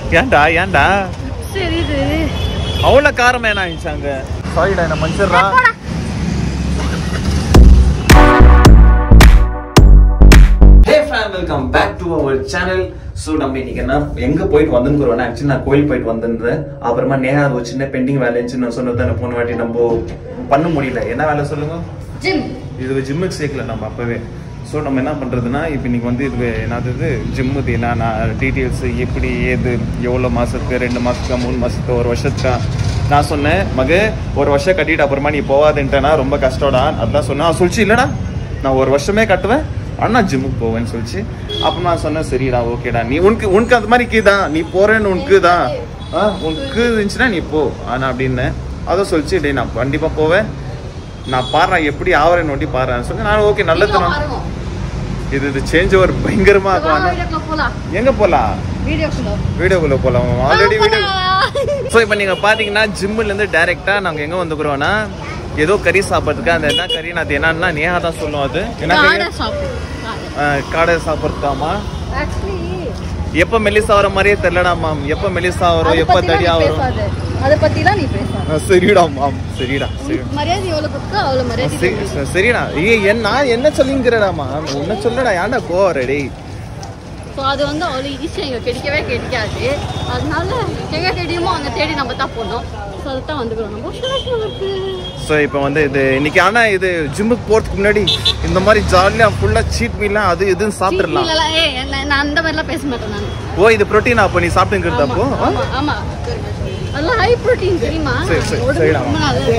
ஏன்டா ஏன்டா சரி இது அவ்வளோ காரம் வேணாம் ஆயிடுச்சு அங்க சாரிடா என்ன மனுஷர்றா hey fan welcome back to அவர் சேனல் ஸோ நம்ம இன்னைக்கு என்ன எங்க போயிட்டு வந்துருக்கிறோம் ஆக்சுவலி நான் கோயில் போயிட்டு வந்திருந்தேன் அப்புறமா நேஹா ஒரு சின்ன பெண்டிங் வேலை இருந்துச்சு நான் சொன்னது தானே போன வாட்டி நம்ம பண்ண முடியல என்ன வேலை சொல்லுங்க ஜிம் இது ஜிம்முக்கு சேர்க்கல நம்ம அப்பவே ஸோ நம்ம என்ன பண்ணுறதுன்னா இப்போ இன்னைக்கு வந்து இது என்னது ஜிம்முது என்னென்ன டீட்டெயில்ஸ் எப்படி ஏது எவ்வளோ மாதத்துக்கு ரெண்டு மாதத்துக்கா மூணு மாதத்துக்கு ஒரு வருஷத்துக்கா நான் சொன்னேன் மக ஒரு வருஷம் கட்டிட்டு அப்புறமா நீ போவாதுன்ட்டேனா ரொம்ப கஷ்டம்டா அதான் சொன்னேன் அவன் சொல்லிச்சு இல்லைடா நான் ஒரு வருஷமே கட்டுவேன் ஆனால் ஜிம்முக்கு போவேன்னு சொல்லிச்சு அப்போ நான் சொன்னேன் சரிடா ஓகேடா நீ உனக்கு உனக்கு அந்த மாதிரி கீதான் நீ போறேன்னு உனக்கு தான் ஆ உனக்கு இருந்துச்சுன்னா நீ போ ஆனால் அப்படின்னு அதை சொல்லிச்சு டேய் நான் கண்டிப்பாக போவேன் நான் பாடுறேன் எப்படி ஆவரேன்னு ஒட்டி பாடுறேன்னு சொல்லி நான் ஓகே நல்லது தான் இது இது சேஞ்ச் ஓவர் பயங்கரமா இருக்கும் ஆனா- வீடியோக்குள்ள போலாம் எங்க போலாம் வீடியோக்குள்ள வீடியோக்குள்ள போலாம் ஆல்ரெடி வீடியோ போலாம். ஸோ இப்போ நீங்க பாத்தீங்கன்னா ஜிம்ல இருந்து டைரக்டா நாங்க எங்க வந்துக்கிறோம்னா ஏதோ கறி சாப்பிட்றதுக்கு அந்த என்ன கறி அது என்னன்னா நேஹா தான் சொல்லும் அது என்ன காடை கறி சாப்பிடு காடை. ஆ, காடை சாப்பிட்றதுக்காமா Actually, எப்ப மெலிசா வர மாதிரியே தெரியலடா மாம் எப்ப மெலிசா வரும் அதை எப்ப பத்திலாம் தடியா நீ வரும் பேசாத. அதை பத்திலாம் நீ பேசாத. ஆ, சரிடா மாம் சரிடா சரி உனக்கு மரியாதை எவ்வளவு கொடுத்தோ அவ்வளவு மரியாதை சரி, கொடுக்கணும். சரி, சரிடா ஏய் என்ன நான் என்ன சொல்லிங்கிறடாமா உன்ன சொல்லடா ஏன்டா கோவரடி So, அது வந்து அவ்வளவு ஈஸியா இங்க கிடைக்கவே கிடைக்காது அதனால எங்க கிடைக்குமோ அங்க தேடி நம்ம தான் போனோம் ஸோ அதுதான் வந்துக்கிறோம் நம்ம ஷோக்கு ஸோ இப்போ வந்து இது இன்னைக்கு ஆனா இது ஜிம்முக்கு போறதுக்கு முன்னாடி இந்த மாதிரி ஜாலியா ஃபுல்லா சீட் மீலாம் அது இதுன்னு சாப்பிட்டுடலாம் ஏய் என்ன- நான் அந்த மாதிரிலாம் பேச மாட்டேன் நான் ஓ இது புரோட்டீன் அப்போ நீ சாப்பிட்டுங்கிறது அப்போ ஆ? ஆமா ஆமா அதெல்லாம் ஹை புரோட்டீன் தெரியுமா சரி, சரி, உடம்புக்கு சரிடா. ரொம்ப நல்லது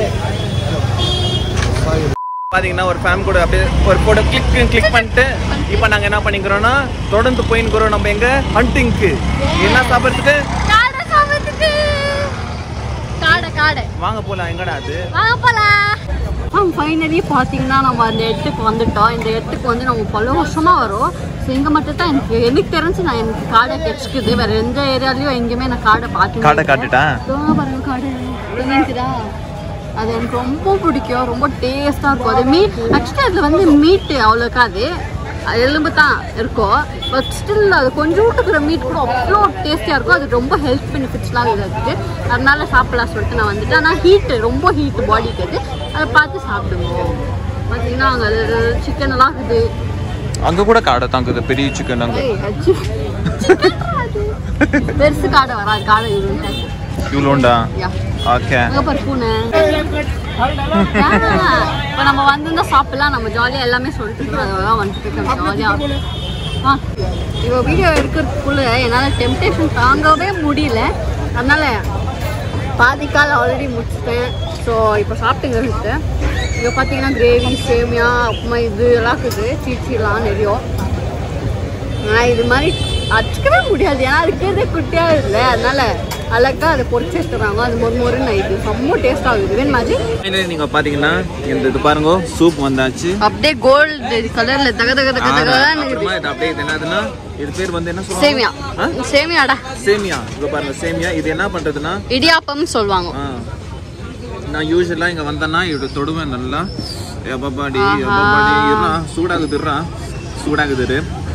பாத்தீங்கன்னா ஒரு ஃபேன் கூட அப்படியே ஒரு போட்டோ கிளிக் கிளிக் பண்ணிட்டு இப்போ நாங்க என்ன பண்ணிக்கிறோம்னா தொடர்ந்து போயின்னுக்கிறோம் நம்ம எங்க ஹண்டிங்க்கு என்ன சாப்பிட்றதுக்கு காடை சாப்பிடுறதுக்கு காடை காடை வாங்க போலாம் எங்கடா அது வாங்க போலாம் ஆ ஃபைனலி பார்த்தீங்கன்னா நம்ம அந்த இடத்துக்கு வந்துட்டோம் இந்த இடத்துக்கு வந்து நம்ம பல வருஷமா வரும் ஸோ இங்கே மட்டும் தான் எனக்கு எனக்கு தெரிஞ்சு நான் எனக்கு காடை கிடைச்சிக்குது வேற எந்த ஏரியாலையும் எங்கேயுமே நான் காடை பார்த்து காடை காட்டுட்டா பாருங்க காடை தெரிஞ்சுதா அது எனக்கு ரொம்ப பிடிக்கும் ரொம்ப டேஸ்டாக இருக்கும் அது மீட் ஆக்சுவலி அதில் வந்து மீட்டு அவ்வளோ இருக்காது அது எலும்பு தான் இருக்கும் பட் ஸ்டில் அது கொஞ்சோண்டு இருக்கிற மீட் கூட அவ்வளோ டேஸ்டியாக இருக்கும் அது ரொம்ப ஹெல்த் பெனிஃபிட்ஸ்லாம் இருக்குது அதனால சாப்பிடலாம் சொல்லிட்டு நான் வந்துட்டேன் ஆனால் ஹீட்டு ரொம்ப ஹீட்டு பாடிக்கு அது அதை பார்த்து சாப்பிடுவோம் பார்த்தீங்கன்னா அங்கே சிக்கன் எல்லாம் இருக்குது அங்க கூட காடை தாங்குது பெரிய சிக்கன் அங்க ஏய், அச்சு. பெருசு காடை வராது காடை இவ்வளோ இவ்வளோண்டா யா ஓகே அங்க பாரு பூனை இப்போ நம்ம வந்திருந்தா சாப்பிடலாம் நம்ம ஜாலியாக எல்லாமே சொல்லிட்டு இருக்கோம் அதெல்லாம் வந்துட்டு இருக்கோம் ஜாலியாக ஆ இப்போ வீடியோ எடுக்கிறதுக்குள்ள என்னால் டெம்டேஷன் தாங்கவே முடியல அதனால பாதி கால் ஆல்ரெடி முடிச்சிட்டேன் ஸோ இப்போ சாப்பிட்டுங்கிறது இங்கே பார்த்தீங்கன்னா கிரேவி சேமியா உப்புமா இது எல்லாம் இருக்குது சீச்சிலாம் நிறைய ஆனால் இது மாதிரி அடிச்சுக்கவே முடியாது ஏன்னா இருக்கிறதே குட்டியாக இல்லை அதனால அழகா அதை பொரிச்சு எடுத்துறாங்க அது மொறு மொறுன்னு இது செம்ம டேஸ்ட் ஆகுது வேணும் மாதிரி நீங்க பாத்தீங்கன்னா இந்த இது பாருங்க சூப் வந்தாச்சு அப்படியே கோல்டு கலர்ல தக தக தக தகன்னு அப்புறமா இது அப்படியே இது என்னதுன்னா இது பேர் வந்து என்ன சொல்லுவாங்க சேமியா ஆ? சேமியாடா சேமியா இங்க பாருங்க சேமியா இது என்ன பண்றதுன்னா இடியாப்பம் சொல்லுவாங்க ஆ, நான் யூஸ்வலா இங்க வந்தேன்னா இப்படி தொடுவேன் நல்லா எப்பாடி ஆஹா. எப்பாடி இருறா சூடாகுதுறா சூடாகுது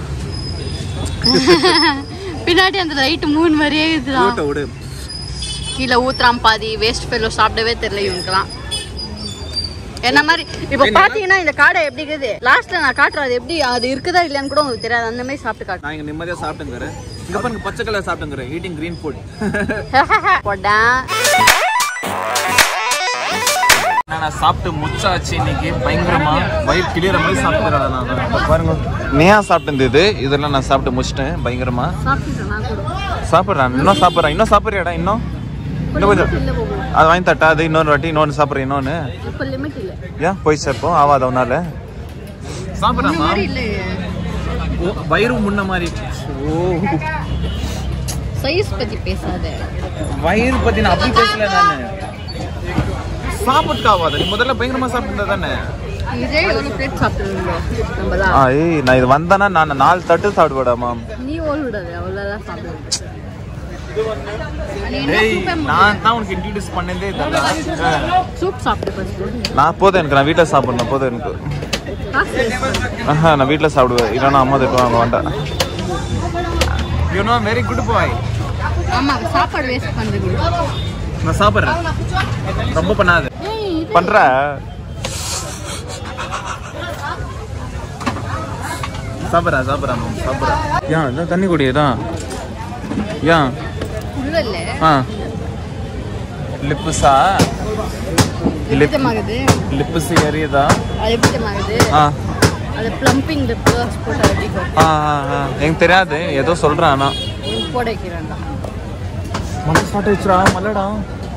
பின்னாடி அந்த லைட் மூணு மாதிரியே இருக்குதான் ஊட்ட விடு கீழே ஊத்துறான் பாதி வேஸ்ட் ஃபெல்லோ சாப்பிடவே தெரியல இவனுக்குலாம் என்ன மாதிரி இப்போ பாத்தீங்கன்னா இந்த காடை எப்படி இருக்குது லாஸ்ட்ல நான் காட்டுறேன் அது எப்படி அது இருக்குதா இல்லையான்னு கூட உங்களுக்கு தெரியாது அந்த மாதிரி சாப்பிட்டு காட்டுறேன் நான் இங்க நிம்மதியா சாப்பிட்டுங்கிறேன் இங்க பாருங்க பச்சை கலர் சாப்பிட்டுங்கிறேன் ஈட்டிங் கிரீன் ஃபுட் போட்டா நான் சாப்பிட்டு முச்சாச்சு இன்னைக்கு பயங்கரமா வயிறு கிளியற மாதிரி சாப்பிட்டுறேன் நான் பாருங்க நேயா சாப்பிட்டு இதெல்லாம் நான் சாப்பிட்டு முடிச்சிட்டேன் பயங்கரமா சாப்பிட்டுட்டேன் நான் கூட சாப்பிட்றேன் இன்னும் சாப்பிட்றேன் இன்னும் சாப்பிட்றியாடா இன்னும் இன்னும் கொஞ்சம் இல்ல போகும் அது வாங்கி தட்டா அது இன்னொரு வாட்டி இன்னொன்று சாப்பிட்றேன் இன்னொன்று இப்போ லிமிட் இல்லை ஏன் போய் சேர்ப்போம் ஆகாத உன்னால இந்த சாப்பிட்றாமா மாதிரி இல்லையே வயிறு முன்ன மாதிரி ஓ சைஸ் பத்தி பேசாத வயிறு பத்தி நான் அப்படி பேசல நானு சாப்பிட்டு ஆகாத நீ முதல்ல பயங்கரமா சாப்பிட்டு தானே இதே எவ்வளோ பிளேட் சாப்பிட்டுருந்தோம் நம்மளா ஆ ஏய் நான் இது வந்தேன்னா நான் நாலு தட்டு சாப்பிடுவேடா மேம் நீ ஓல் விடாது அவ்வளோதான் சாப்பிடுவேன் ஏய் நான் தான் உனக்கு இன்ட்ரடியூஸ் பண்ணதே இதுதான் சூப் சாப்பிட்டு ஃபர்ஸ்ட் நான் போதும் எனக்கு நான் வீட்டில் சாப்பிடணும் போதும் எனக்கு காசு waste பண்ணு. ஆஹா நான் வீட்டில் சாப்பிடுவேன் இல்லைன்னா அம்மா திட்டுவாங்க வேண்டாம் you know very good boy ஆமா சாப்பாடு வேஸ்ட் பண்றது நான் சாப்பிட்றேன் ரொம்ப பண்ணாது ஏய் இது பண்ற சாப்பிட்றா சாப்பிட்றா சாப்பிட்றா ஏன் இதான் தண்ணி குடியதான் ஏன் உள்ள இல்ல ஆ லிப்புஸா லிப் பிடிச்சமாகுது லிப்புஸ் எரியுதா அது பிடிச்சமாகுது ஆ அது ப்ளம்பிங் இந்த ப்ளஸ் போட்டு அடிக்கும் ஆ ஆ ஆ எனக்கு தெரியாது ஏதோ சொல்கிறேன் ஆனால் போட வைக்கிறேன்டா மழை ஸ்டார்ட் ஆயிடுச்சுடா மழைடா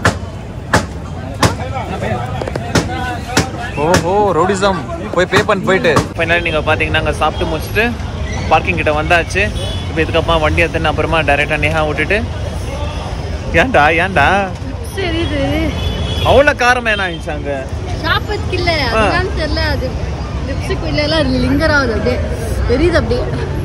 ஓஹோ ரோடிசம் போய் பே பண்ணி போயிட்டு ஃபைனலி நீங்கள் பார்த்தீங்கன்னா அங்கே சாப்பிட்டு முடிச்சுட்டு பார்க்கிங் கிட்ட வந்தாச்சு இப்போ இதுக்கப்புறமா வண்டி எடுத்துன்னு அப்புறமா டைரெக்டாக நேஹா விட்டுட்டு ஏன்டா ஏன்டா சரி இது அவ்வளோ காரம் என்ன ஆயிடுச்சு அங்கே சாப்பிட்றதுக்கு இல்ல அதுதான் தெரியல அது லிப்ஸ்டிக் இல்ல எல்லாம் லிங்கர் ஆகுது அப்படியே தெரியுது அப்படியே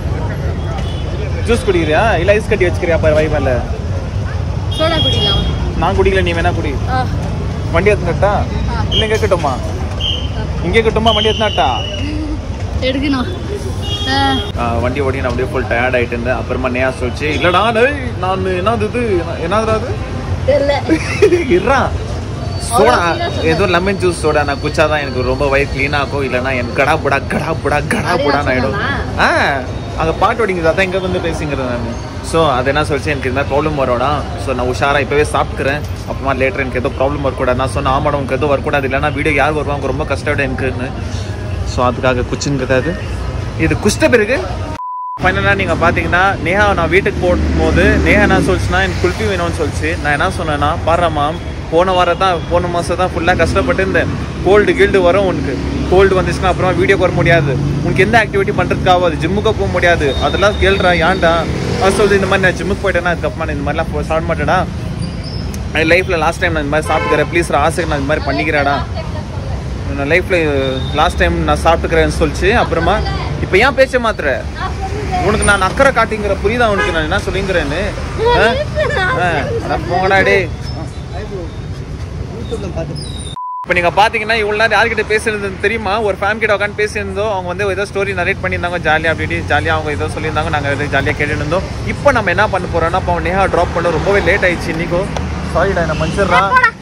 ஜூஸ் குடிக்கிறியா இல்லை ஐஸ் கட்டி வச்சுக்கிறியா பாரு வைபல்ல சோடா குடிக்கலாம் நான் குடிக்கல நீ வேணா குடி ஆ, வண்டி எடுத்துட்டா ஆ. இல்லை இங்கே கட்டுமா இங்கே கட்டுமா வண்டி எடுத்துனாட்டா எடுக்கணும் ஆ, வண்டி ஓடி நான் அப்படியே ஃபுல் டயர்ட் ஆயிட்டு இருந்தேன் அப்புறமா நேயா சொல்லிச்சு இல்லடா டேய் நான் என்னது இது என்னதுடா அது தெரியல இறா சோடா அவ்வளவு serious இல்ல. ஏதோ லெமன் ஜூஸ் சோடா நான் குச்சாதான் எனக்கு ரொம்ப வயிறு க்ளீன் ஆகும் இல்லைன்னா என் கடா புடா கடா புடா கடா அதே புடான்னு ஆயிடும் சொன்னானா? ஆ அங்கே பாட்டு ஓடிங்குது அதான் இங்கே வந்து பேசிங்கிறேன் நான் ஸோ அது என்ன சொல்லிச்சு எனக்கு இது மாதிரி ப்ராப்ளம் வரும்டா ஸோ நான் உஷாரா இப்போவே சாப்பிட்டுக்கிறேன் அப்புறமா லேட்டர் எனக்கு ஏதோ ப்ராப்ளம் வரக்கூடாது நான் சொன்னேன் ஆமாடா உனக்கு எதுவும் வரக்கூடாது இல்லைன்னா வீடியோ யார் வருவாங்க ரொம்ப கஷ்டப்பட எனக்குன்னு ஸோ அதுக்காக குச்சிங்கிறது இது குஷ்ட பிறகு ஃபைனலாக நீங்கள் பார்த்தீங்கன்னா நேஹா நான் வீட்டுக்கு போகும்போது நேஹா என்ன சொல்லிச்சுன்னா எனக்கு குல்ஃபி வேணும்னு சொல்லிச்சு நான் என்ன சொன்னேன்னா பாருமா போன வாரம் தான் போன மாதம் தான் ஃபுல்லாக கஷ்டப்பட்டு இருந்தேன் கோல்டு கில்டு வரும் உனக்கு கோல்டு வந்துச்சுன்னா அப்புறமா வீடியோக்கு வர முடியாது உனக்கு எந்த ஆக்டிவிட்டி பண்ணுறதுக்காகாது ஜிம்முக்கு போக முடியாது அதெல்லாம் கேள்றா ஏன்டா அது சொல்லுது இந்த மாதிரி நான் ஜிம்முக்கு போயிட்டேன்னா அதுக்கப்புறமா நான் இந்த மாதிரிலாம் போ- சாப்பிட மாட்டேடா என் லைஃப்பில் லாஸ்ட் டைம் நான் இந்த மாதிரி சாப்பிட்டுக்கிறேன் ப்ளீஸ் ஆசைக்கு நான் இந்த மாதிரி பண்ணிக்கிறேடா நான் லைஃப்பில் லாஸ்ட் டைம் நான் சாப்பிட்டுக்கிறேன்னு சொல்லிச்சு அப்புறமா இப்போ ஏன் பேச்ச மாத்துற உனக்கு நான் அக்கறை காட்டிங்கிற புரியுதா உனக்கு நான் என்ன சொல்லிங்கிறேன்னு ஆ? ஆ, அட போங்கடா டேய் இப்போ நீங்கள் பார்த்தீங்கன்னா இவ்வளோ நேரம் யார்கிட்ட பேசுறது தெரியுமா ஒரு ஃபேம் கிட்ட உட்காந்து பேசியிருந்தோம் அவங்க வந்து ஏதோ ஸ்டோரி நரேட் பண்ணியிருந்தாங்க ஜாலியாக அப்படி ஜாலியாக அவங்க ஏதோ சொல்லியிருந்தாங்க நாங்கள் ஏதோ ஜாலியாக கேட்டுட்டு இருந்தோம் இப்போ நம்ம என்ன பண்ண போகிறோம்னா இப்போ அவன் நேஹா ட்ராப் பண்ண ரொம்பவே லேட் ஆயிடுச்சு இன்னைக்கும் சாரிடா என்ன மனுஷர்ரா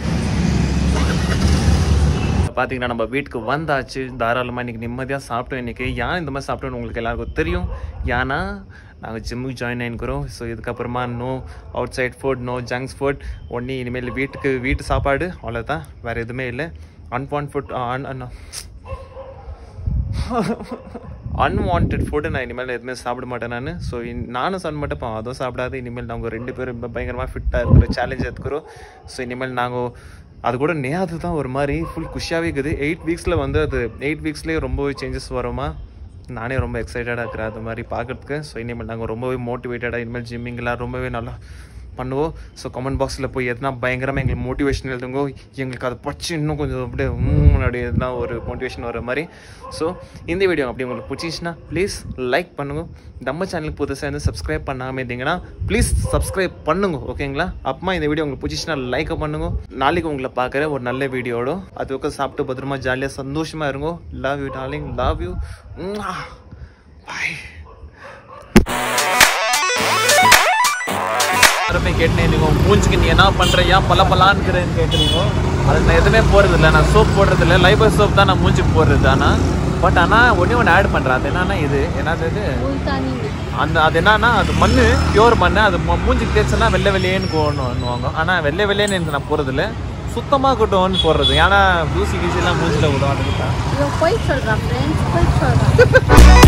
பார்த்தீங்கன்னா நம்ம வீட்டுக்கு வந்தாச்சு தாராளமாக இன்றைக்கி நிம்மதியாக சாப்பிட்டோம் இன்றைக்கி ஏன் இந்த மாதிரி சாப்பிட்டோன்னு உங்களுக்கு எல்லாருக்கும் தெரியும் ஏன்னா நாங்கள் ஜிம்முக்கு ஜாயின் ஆகிக்கிறோம் ஸோ இதுக்கப்புறமா no outside food no junks food ஒன்றி இனிமேல் வீட்டுக்கு வீட்டு சாப்பாடு அவ்வளோதான் வேறு எதுவுமே இல்லை அன்வான்ட் ஃபுட் அன் அன்வான்ட் ஃபுட்டு நான் இனிமேல் எதுவுமே சாப்பிட மாட்டேன் நான் ஸோ நானும் சாப்பிட மாட்டேன் இப்போ அதுவும் சாப்பிடாது இனிமேல் நாங்கள் ரெண்டு பேரும் ரொம்ப பயங்கரமாக ஃபிட்டாக இருக்கிற சேலஞ்ச் எடுத்துக்கிறோம் ஸோ இனிமேல் நாங்கள் அது கூட நேயாது தான் ஒரு மாதிரி ஃபுல் குஷியாகவே இருக்குது எயிட் வீக்ஸில் வந்து அது எயிட் வீக்ஸ்லேயே ரொம்பவே சேஞ்சஸ் வருமா நானே ரொம்ப எக்ஸைட்டடாக இருக்கிறேன் அது மாதிரி பார்க்கறதுக்கு ஸோ இனிமேல் நாங்கள் ரொம்பவே மோட்டிவேட்டடாக இனிமேல் ஜிம்மிங்கெலாம் ரொம்பவே நல்லா பண்ணுவோம் ஸோ கமெண்ட் பாக்ஸில் போய் எதனா பயங்கரமாக எங்களுக்கு மோட்டிவேஷன் எழுதுங்க எங்களுக்கு அதை பச்சு இன்னும் கொஞ்சம் அப்படியே ம், அப்படியே எதனா ஒரு மோட்டிவேஷன் வர மாதிரி ஸோ இந்த வீடியோ அப்படி உங்களுக்கு பிடிச்சிச்சுன்னா ப்ளீஸ் லைக் பண்ணுங்க நம்ம சேனலுக்கு புதுசாக இருந்து சப்ஸ்கிரைப் பண்ணாமல் இருந்தீங்கன்னா ப்ளீஸ் சப்ஸ்கிரைப் பண்ணுங்க ஓகேங்களா அப்புறமா இந்த வீடியோ உங்களுக்கு பிடிச்சிச்சுன்னா லைக் பண்ணுங்க நாளைக்கு உங்களை பார்க்குற ஒரு நல்ல வீடியோட அது பக்கம் சாப்பிட்டு பத்திரமா ஜாலியாக சந்தோஷமாக இருங்க love you darling love you bye யாருமே கேட்டேன் நீங்க உன் மூஞ்சிக்கு நீ என்ன பண்ற ஏன் பல பலான்னுக்கிறேன்னு கேட்குறீங்க அதுக்கு நான் எதுவுமே போறது இல்லை நான் சோப் போடுறது இல்லை லைபர் சோப் தான் நான் மூஞ்சிக்கு போடுறது ஆனா பட் ஆனா ஒண்ணே ஒன்று ஆட் பண்றேன் அது என்னன்னா இது என்னது இது முல்தானி அந்த அது என்னன்னா அது மண்ணு பியூர் மண்ணு அது மு- மூஞ்சிக்கு தேய்ச்சனா வெள்ளை வெள்ளையேன்னு போடணும்னுவாங்க ஆனா வெள்ளை வெள்ளையேன்னு எனக்கு நான் போறது இல்லை சுத்தமாக கூட்டம்னு போடுறது ஏன்னா தூசி கீசிலாம் மூஞ்சில விடும் அதுக்கு தான் இவன் போய் சொல்றான் ஃப்ரெண்ட்ஸ் போய் சொல்றான்